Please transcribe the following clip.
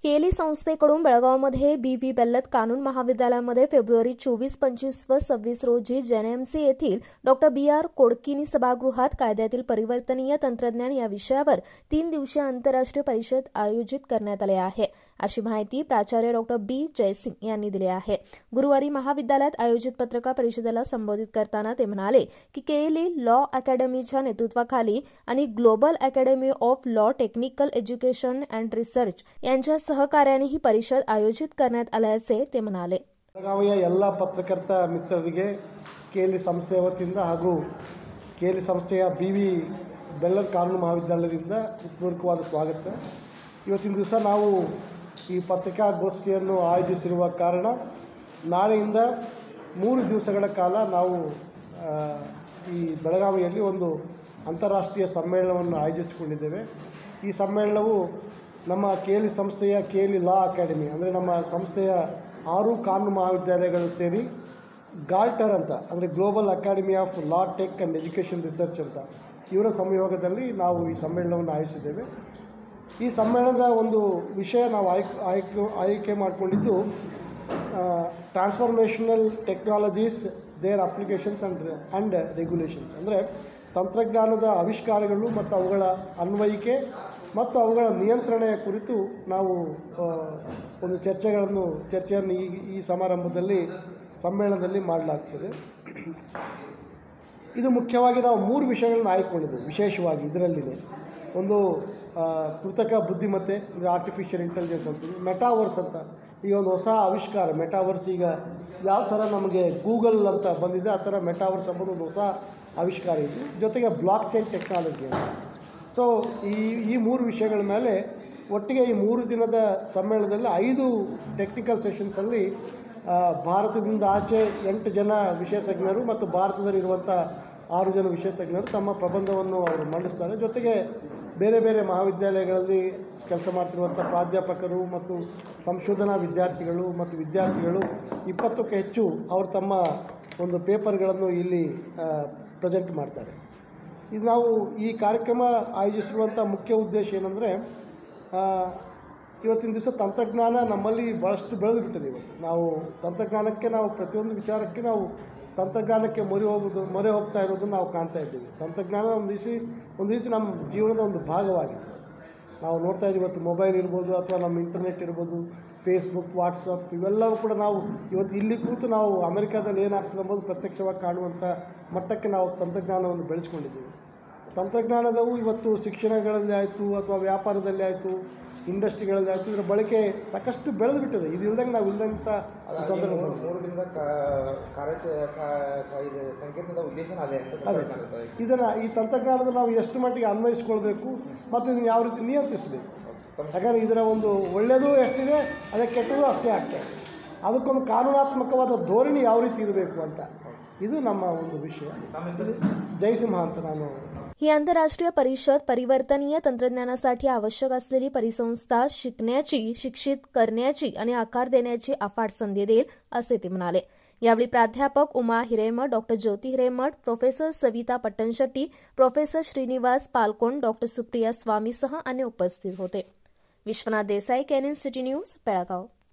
केली संस्थेकडून बेळगावमध्ये B V बेल्लत कानून महाविद्यालयामध्ये फेब्रुवारी चोवीस पंचवीस व सव्वीस रोजी जेएनएमसी येथील डॉक्टर बी आर कोडकिनी सभागृहात कायद्यातील परिवर्तनीय तंत्रज्ञान या विषयावर तीन दिवसीय आंतरराष्ट्रीय परिषद आयोजित करण्यात आली आहे अशी माहिती प्राचार्य डॉक्टर बी जयसिंग यांनी दिली आहे गुरुवारी महाविद्यालयात आयोजित पत्रकार परिषदेला संबोधित करताना ते म्हणाले की केएलई लॉ अकॅडमीच्या नेतृत्वाखाली आणि Global Academy of Law Technical Education and Research यांच्या सहकार्याने ही परिषद आयोजित करण्यात आल्याचे ते म्हणाले ಬೆಳಗಾವಿಯ ಎಲ್ಲ ಪತ್ರಕರ್ತ ಮಿತ್ರರಿಗೆ ಕೆಎಲಿ ಸಂಸ್ಥೆಯ ವತಿಯಿಂದ ಹಾಗೂ ಕೆಎಲಿ ಸಂಸ್ಥೆಯ ಬಿ ವಿ ಬೆಲ್ಲದ ಕಾನೂನು ಮಹಾವಿದ್ಯಾಲಯದಿಂದ ಹೃತ್ಪೂರ್ವಕವಾದ ಸ್ವಾಗತ ಇವತ್ತಿನ ದಿವಸ ನಾವು ಈ ಪತ್ರಿಕಾಗೋಷ್ಠಿಯನ್ನು ಆಯೋಜಿಸಿರುವ ಕಾರಣ ನಾಳೆಯಿಂದ ಮೂರು ದಿವಸಗಳ ಕಾಲ ನಾವು ಆ, ಈ ಬೆಳಗಾವಿಯಲ್ಲಿ ಒಂದು ಅಂತಾರಾಷ್ಟ್ರೀಯ ಸಮ್ಮೇಳನವನ್ನು ಆಯೋಜಿಸಿಕೊಂಡಿದ್ದೇವೆ ಈ ಸಮ್ಮೇಳನವು ನಮ್ಮ ಕೇಲಿ ಸಂಸ್ಥೆಯ ಕೇಲಿ ಲಾ ಅಕಾಡೆಮಿ ಅಂದರೆ ನಮ್ಮ ಸಂಸ್ಥೆಯ ಆರು ಕಾನೂನು ಮಹಾವಿದ್ಯಾಲಯಗಳು ಸೇರಿ ಗಾಲ್ಟರ್ ಅಂತ ಅಂದರೆ Global Academy of Law Tech and Education Research ಅಂತ ಇವರ ಸಂಯೋಗದಲ್ಲಿ ನಾವು ಈ ಸಮ್ಮೇಳನವನ್ನು ಆಯೋಜಿಸಿದ್ದೇವೆ ಈ ಸಮ್ಮೇಳನದ ಒಂದು ವಿಷಯ ನಾವು ಆಯ್ಕೆ ಆಯ್ಕೆ ಆಯ್ಕೆ ಮಾಡಿಕೊಂಡಿದ್ದು transformational technologies their applications and and regulations ಅಂದರೆ ತಂತ್ರಜ್ಞಾನದ ಆವಿಷ್ಕಾರಗಳು ಮತ್ತು ಅವುಗಳ ಅನ್ವಯಿಕೆ ಮತ್ತು ಅವುಗಳ ನಿಯಂತ್ರಣೆಯ ಕುರಿತು ನಾವು ಆ, ಒಂದು ಚರ್ಚೆಗಳನ್ನು ಚರ್ಚೆಯನ್ನು ಈ ಈ ಸಮಾರಂಭದಲ್ಲಿ ಸಮ್ಮೇಳನದಲ್ಲಿ ಮಾಡಲಾಗ್ತದೆ ಇದು ಮುಖ್ಯವಾಗಿ ನಾವು ಮೂರು ವಿಷಯಗಳನ್ನ ಆಯ್ಕೊಂಡಿದ್ದೆವು ವಿಶೇಷವಾಗಿ ಇದರಲ್ಲಿನೇ ಒಂದು ಆ, ಕೃತಕ ಬುದ್ಧಿಮತ್ತೆ ಅಂದರೆ ಆರ್ಟಿಫಿಷಿಯಲ್ ಇಂಟೆಲಿಜೆನ್ಸ್ ಅಂತೀವಿ ಮೆಟಾವರ್ಸ್ ಅಂತ ಈಗ ಒಂದು ಹೊಸ ಆವಿಷ್ಕಾರ ಮೆಟಾವರ್ಸ್ ಈಗ ಯಾವ ಥರ ನಮಗೆ ಗೂಗಲ್ ಅಂತ ಬಂದಿದೆ ಆ ಥರ ಮೆಟಾವರ್ಸ್ ಎಂಬುದು ಒಂದು ಹೊಸ ಆವಿಷ್ಕಾರ ಇದೆ ಜೊತೆಗೆ ಬ್ಲಾಕ್ ಚೈನ್ ಟೆಕ್ನಾಲಜಿ ಅಂತ ಸೊ ಈ ಈ ಮೂರು ವಿಷಯಗಳ ಮೇಲೆ ಒಟ್ಟಿಗೆ ಈ ಮೂರು ದಿನದ ಸಮ್ಮೇಳನದಲ್ಲಿ ಐದು ಟೆಕ್ನಿಕಲ್ ಸೆಷನ್ಸಲ್ಲಿ ಆ, ಭಾರತದಿಂದ ಆಚೆ ಎಂಟು ಜನ ವಿಷಯ ತಜ್ಞರು ಮತ್ತು ಭಾರತದಲ್ಲಿರುವಂಥ ಆರು ಜನ ವಿಷಯ ತಜ್ಞರು ತಮ್ಮ ಪ್ರಬಂಧವನ್ನು ಅವರು ಮಂಡಿಸ್ತಾರೆ ಜೊತೆಗೆ ಬೇರೆ ಬೇರೆ ಮಹಾವಿದ್ಯಾಲಯಗಳಲ್ಲಿ ಕೆಲಸ ಮಾಡ್ತಿರುವಂಥ ಪ್ರಾಧ್ಯಾಪಕರು ಮತ್ತು ಸಂಶೋಧನಾ ವಿದ್ಯಾರ್ಥಿಗಳು ಮತ್ತು ವಿದ್ಯಾರ್ಥಿಗಳು ಇಪ್ಪತ್ತಕ್ಕೂ ಹೆಚ್ಚು ಅವರು ತಮ್ಮ ಒಂದು ಪೇಪರ್ಗಳನ್ನು ಇಲ್ಲಿ ಪ್ರೆಸೆಂಟ್ ಮಾಡ್ತಾರೆ ಇದು ನಾವು ಈ ಕಾರ್ಯಕ್ರಮ ಆಯೋಜಿಸಿರುವಂಥ ಮುಖ್ಯ ಉದ್ದೇಶ ಏನಂದರೆ ಇವತ್ತಿನ ದಿವಸ ತಂತ್ರಜ್ಞಾನ ನಮ್ಮಲ್ಲಿ ಭಾಳಷ್ಟು ಬೆಳೆದು ಬಿಟ್ಟಿದೆ ಇವತ್ತು ನಾವು ತಂತ್ರಜ್ಞಾನಕ್ಕೆ ನಾವು ಪ್ರತಿಯೊಂದು ವಿಚಾರಕ್ಕೆ ನಾವು ತಂತ್ರಜ್ಞಾನಕ್ಕೆ ಮೊರೆ ಹೋಗೋದು ಮೊರೆ ಹೋಗ್ತಾ ಇರೋದನ್ನು ನಾವು ಕಾಣ್ತಾ ಇದ್ದೀವಿ ತಂತ್ರಜ್ಞಾನ ಒಂದು ದಿವಸ ಒಂದು ರೀತಿ ನಮ್ಮ ಜೀವನದ ಒಂದು ಭಾಗವಾಗಿದೆ ಇವತ್ತು ನಾವು ನೋಡ್ತಾ ಇದ್ದೀವಿ ಇವತ್ತು ಮೊಬೈಲ್ ಇರ್ಬೋದು ಅಥವಾ ನಮ್ಮ ಇಂಟರ್ನೆಟ್ ಇರ್ಬೋದು ಫೇಸ್ಬುಕ್ ವಾಟ್ಸಪ್ ಇವೆಲ್ಲವೂ ಕೂಡ ನಾವು ಇವತ್ತು ಇಲ್ಲಿ ಕೂತು ನಾವು ಅಮೆರಿಕಾದಲ್ಲಿ ಏನಾಗ್ತದೆ ಎಂಬುದು ಪ್ರತ್ಯಕ್ಷವಾಗಿ ಕಾಣುವಂಥ ಮಟ್ಟಕ್ಕೆ ನಾವು ತಂತ್ರಜ್ಞಾನವನ್ನು ಬೆಳೆಸ್ಕೊಂಡಿದ್ದೀವಿ ತಂತ್ರಜ್ಞಾನದವು ಇವತ್ತು ಶಿಕ್ಷಣಗಳಲ್ಲಿ ಆಯಿತು ಅಥವಾ ವ್ಯಾಪಾರದಲ್ಲಿ ಆಯಿತು ಇಂಡಸ್ಟ್ರಿಗಳಲ್ಲಿ ಆಯಿತು ಇದರ ಬಳಕೆ ಸಾಕಷ್ಟು ಬೆಳೆದು ಬಿಟ್ಟಿದೆ ಇದು ಇಲ್ದಂಗೆ ನಾವು ಇಲ್ದಂಥ ಸಂದರ್ಭ ಮೂರು ಬಂದಿದೆ. ಮೂರು ದಿನದ ಕಾ- ಕಾರ್ಯ ಇದು ಸಂಕೀರ್ಣದ ಉದ್ದೇಶನ ಅದೇ ಅಂತ ಅದೇ ಸರ್ ಇದನ್ನು ಈ ತಂತ್ರಜ್ಞಾನದ ನಾವು ಎಷ್ಟು ಮಟ್ಟಿಗೆ ಅನ್ವಯಿಸ್ಕೊಳ್ಬೇಕು ಮತ್ತು ಇದನ್ನು ಯಾವ ರೀತಿ ನಿಯಂತ್ರಿಸಬೇಕು ಯಾಕಂದರೆ ಇದರ ಒಂದು ಒಳ್ಳೆಯದು ಎಷ್ಟಿದೆ ಅದೇ ಕೆಟ್ಟದ್ದು ಅಷ್ಟೇ ಆಗ್ತಾ ಇದೆ ಅದಕ್ಕೊಂದು ಕಾನೂನಾತ್ಮಕವಾದ ಧೋರಣೆ ಯಾವ ರೀತಿ ಇರಬೇಕು ಅಂತ ಇದು ನಮ್ಮ ಒಂದು ವಿಷಯ ಇದು ಜಯಸಿಂಹ ಅಂತ ನಾನು ही आंतरराष्ट्रीय परिषद परिवर्तनीय तंत्रज्ञानासाठी आवश्यक असलेली परिसंस्था शिकण्याची शिक्षित करण्याची आणि आकार देण्याची अफाट संधी देईल असे ते म्हणाले यावेळी प्राध्यापक Uma Hiremath doctor Jyoti Hiremath professor Savita Pattanshetti professor Srinivas Palkon doctor Supriya स्वामीसह अन्य उपस्थित होते विश्वनाथ देसाई कॅनिन सिटी न्यूज बेळगाव